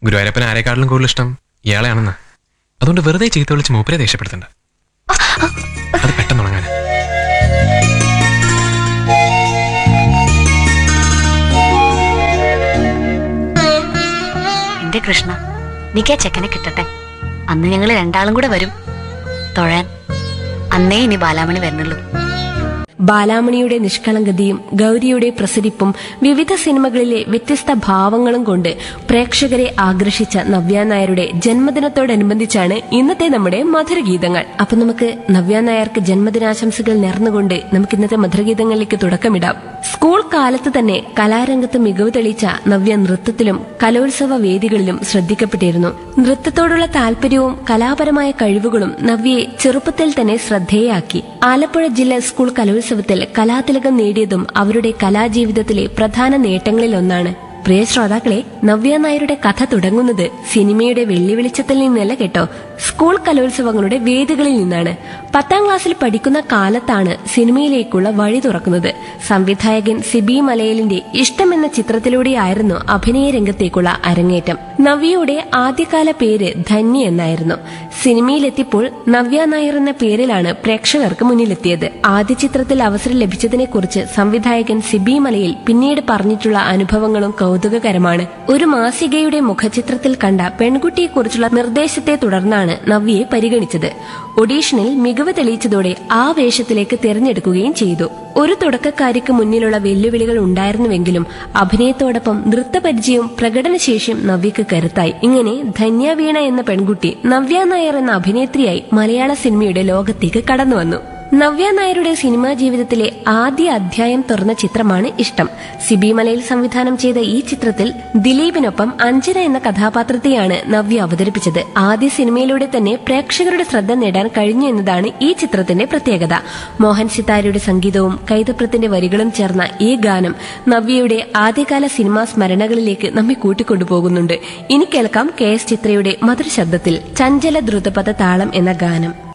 ഗുരുവായൂരപ്പൻ ആരെക്കാട്ടിലും കൂടുതൽ ഇഷ്ടം ഇയാളെയാണെന്ന് അതുകൊണ്ട് വെറുതെ ചീത്ത വിളിച്ച് മൂപ്പരെ ദേഷ്യപ്പെടുത്തണ്ട അത് പെട്ടെന്ന് ഉണങ്ങാൻ എന്റെ കൃഷ്ണ എനിക്ക് ആ ചെക്കനെ കിട്ടട്ടെ അന്ന് ഞങ്ങൾ രണ്ടാളും കൂടെ വരും തൊഴാൻ അന്നേ ഇനി ബാലാമണി വരുന്നുള്ളൂ ബാലാമണിയുടെ നിഷ്കളങ്കതയും ഗൗരിയുടെ പ്രസരിപ്പും വിവിധ സിനിമകളിലെ വ്യത്യസ്ത ഭാവങ്ങളും കൊണ്ട് പ്രേക്ഷകരെ ആകർഷിച്ച നവ്യ നായരുടെ ജന്മദിനത്തോടനുബന്ധിച്ചാണ് ഇന്നത്തെ നമ്മുടെ മധുരഗീതങ്ങൾ അപ്പൊ നമുക്ക് നവ്യ നായർക്ക് ജന്മദിനാശംസകൾ നേർന്നുകൊണ്ട് നമുക്ക് ഇന്നത്തെ മധുരഗീതങ്ങളിലേക്ക് തുടക്കമിടാം സ്കൂൾ കാലത്ത് തന്നെ കലാരംഗത്ത് മികവ് തെളിയിച്ച നവ്യ നൃത്തത്തിലും കലോത്സവ വേദികളിലും ശ്രദ്ധിക്കപ്പെട്ടിരുന്നു നൃത്തത്തോടുള്ള താല്പര്യവും കലാപരമായ കഴിവുകളും നവ്യയെ ചെറുപ്പത്തിൽ തന്നെ ശ്രദ്ധേയാക്കി ആലപ്പുഴ ജില്ലാ സ്കൂൾ കലോത്സവത്തിൽ കലാതിലകം നേടിയതും അവരുടെ കലാജീവിതത്തിലെ പ്രധാന നേട്ടങ്ങളിലൊന്നാണ് പ്രിയ ശ്രോതാക്കളെ നവ്യ നായരുടെ കഥ തുടങ്ങുന്നത് സിനിമയുടെ വെള്ളി വെളിച്ചത്തിൽ നിന്നല്ല കേട്ടോ സ്കൂൾ കലോത്സവങ്ങളുടെ വേദികളിൽ നിന്നാണ് പത്താം ക്ലാസ്സിൽ പഠിക്കുന്ന കാലത്താണ് സിനിമയിലേക്കുള്ള വഴി തുറക്കുന്നത് സംവിധായകൻ സിബി മലയലിന്റെ ഇഷ്ടം എന്ന ചിത്രത്തിലൂടെയായിരുന്നു അഭിനയ രംഗത്തേക്കുള്ള അരങ്ങേറ്റം നവ്യയുടെ ആദ്യകാല പേര് ധന്യ എന്നായിരുന്നു സിനിമയിലെത്തിയപ്പോൾ നവ്യ നായർ എന്ന പേരിലാണ് പ്രേക്ഷകർക്ക് മുന്നിലെത്തിയത് ആദ്യ ചിത്രത്തിൽ അവസരം ലഭിച്ചതിനെക്കുറിച്ച് സംവിധായകൻ സിബി മലയിൽ പിന്നീട് പറഞ്ഞിട്ടുള്ള അനുഭവങ്ങളും കൗതുകകരമാണ് ഒരു മാസികയുടെ മുഖചിത്രത്തിൽ കണ്ട പെൺകുട്ടിയെക്കുറിച്ചുള്ള നിർദ്ദേശത്തെ തുടർന്നാണ് നവ്യയെ പരിഗണിച്ചത് ഒഡീഷനിൽ മികവ് തെളിയിച്ചതോടെ ആ വേഷത്തിലേക്ക് തിരഞ്ഞെടുക്കുകയും ചെയ്തു ഒരു തുടക്കക്കാരിക്ക് മുന്നിലുള്ള വെല്ലുവിളികൾ ഉണ്ടായിരുന്നുവെങ്കിലും അഭിനയത്തോടൊപ്പം നൃത്തപരിചയവും പ്രകടനശേഷിയും നവ്യക്ക് കരുത്തായി ഇങ്ങനെ ധന്യ എന്ന പെൺകുട്ടി നവ്യ നായർ എന്ന അഭിനേത്രിയായി മലയാള സിനിമയുടെ ലോകത്തേക്ക് കടന്നുവന്നു നവ്യ നായരുടെ സിനിമാ ജീവിതത്തിലെ ആദ്യ അധ്യായം തുറന്ന ചിത്രമാണ് ഇഷ്ടം സിബി മലയിൽ സംവിധാനം ചെയ്ത ഈ ചിത്രത്തിൽ ദിലീപിനൊപ്പം അഞ്ജന എന്ന കഥാപാത്രത്തെയാണ് നവ്യ അവതരിപ്പിച്ചത് ആദ്യ സിനിമയിലൂടെ തന്നെ പ്രേക്ഷകരുടെ ശ്രദ്ധ നേടാൻ കഴിഞ്ഞു എന്നതാണ് ഈ ചിത്രത്തിന്റെ പ്രത്യേകത മോഹൻ സിതാരയുടെ സംഗീതവും കൈതപ്രത്തിന്റെ വരികളും ചേർന്ന ഈ ഗാനം നവ്യയുടെ ആദ്യകാല സിനിമാ സ്മരണകളിലേക്ക് നമ്മെ കൂട്ടിക്കൊണ്ടുപോകുന്നുണ്ട് ഇനി കേൾക്കാം കെ എസ് ചിത്രയുടെ മധുര ശബ്ദത്തിൽ ചഞ്ചല ദ്രുതപഥ താളം എന്ന ഗാനം